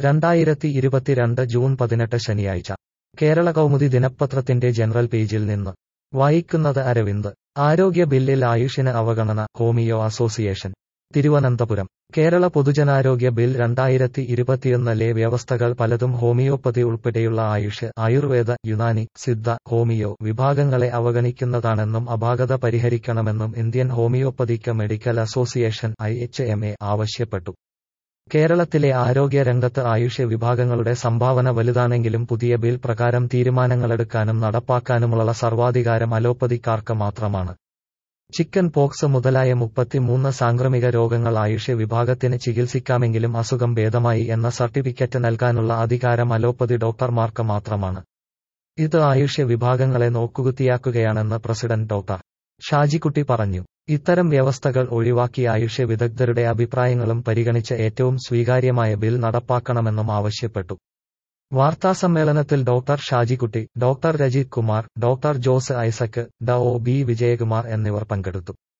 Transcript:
രണ്ടായിരത്തി ഇരുപത്തിരണ്ട് ജൂൺ പതിനെട്ട് ശനിയാഴ്ച കേരള കൗമുദി ദിനപത്രത്തിന്റെ ജനറൽ പേജിൽ നിന്ന് വായിക്കുന്നത് അരവിന്ദ് ആരോഗ്യ ബില്ലിൽ ആയുഷിന് അവഗണന ഹോമിയോ അസോസിയേഷൻ തിരുവനന്തപുരം കേരള പൊതുജനാരോഗ്യ ബിൽ രണ്ടായിരത്തി ഇരുപത്തിയൊന്നിലെ വ്യവസ്ഥകൾ പലതും ഹോമിയോപ്പതി ഉൾപ്പെടെയുള്ള ആയുഷ് ആയുർവേദ യുനാനി സിദ്ധ ഹോമിയോ വിഭാഗങ്ങളെ അവഗണിക്കുന്നതാണെന്നും അപാകത പരിഹരിക്കണമെന്നും ഇന്ത്യൻ ഹോമിയോപ്പതിക്ക് medical association I H M A ആവശ്യപ്പെട്ടു കേരളത്തിലെ ആരോഗ്യ രംഗത്ത് ആയുഷ് വിഭാഗങ്ങളുടെ സംഭാവന വലുതാണെങ്കിലും പുതിയ ബിൽ പ്രകാരം തീരുമാനങ്ങളെടുക്കാനും നടപ്പാക്കാനുമുള്ള സർവാധികാരം അലോപ്പതിക്കാർക്ക് മാത്രമാണ് ചിക്കൻ പോക്സ് മുതലായ മുപ്പത്തിമൂന്ന് സാംക്രമിക രോഗങ്ങൾ ആയുഷ് വിഭാഗത്തിന് ചികിത്സിക്കാമെങ്കിലും അസുഖം ഭേദമായി എന്ന സർട്ടിഫിക്കറ്റ് നൽകാനുള്ള അധികാരം അലോപ്പതി ഡോക്ടർമാർക്ക് മാത്രമാണ് ഇത് ആയുഷ് വിഭാഗങ്ങളെ നോക്കുകുത്തിയാക്കുകയാണെന്ന് പ്രസിഡന്റ് ഡോക്ടർ ഷാജിക്കുട്ടി പറഞ്ഞു ഇത്തരം വ്യവസ്ഥകൾ ഒഴിവാക്കി ആയുഷ് വിദഗ്ധരുടെ അഭിപ്രായങ്ങളും പരിഗണിച്ച് ഏറ്റവും സ്വീകാര്യമായ ബിൽ നടപ്പാക്കണമെന്നും ആവശ്യപ്പെട്ടു വാർത്താസമ്മേളനത്തിൽ doctor Shajikutty doctor Rajith Kumar doctor Jose Isaac ഡ ഒ ബി വിജയകുമാർ എന്നിവർ പങ്കെടുത്തു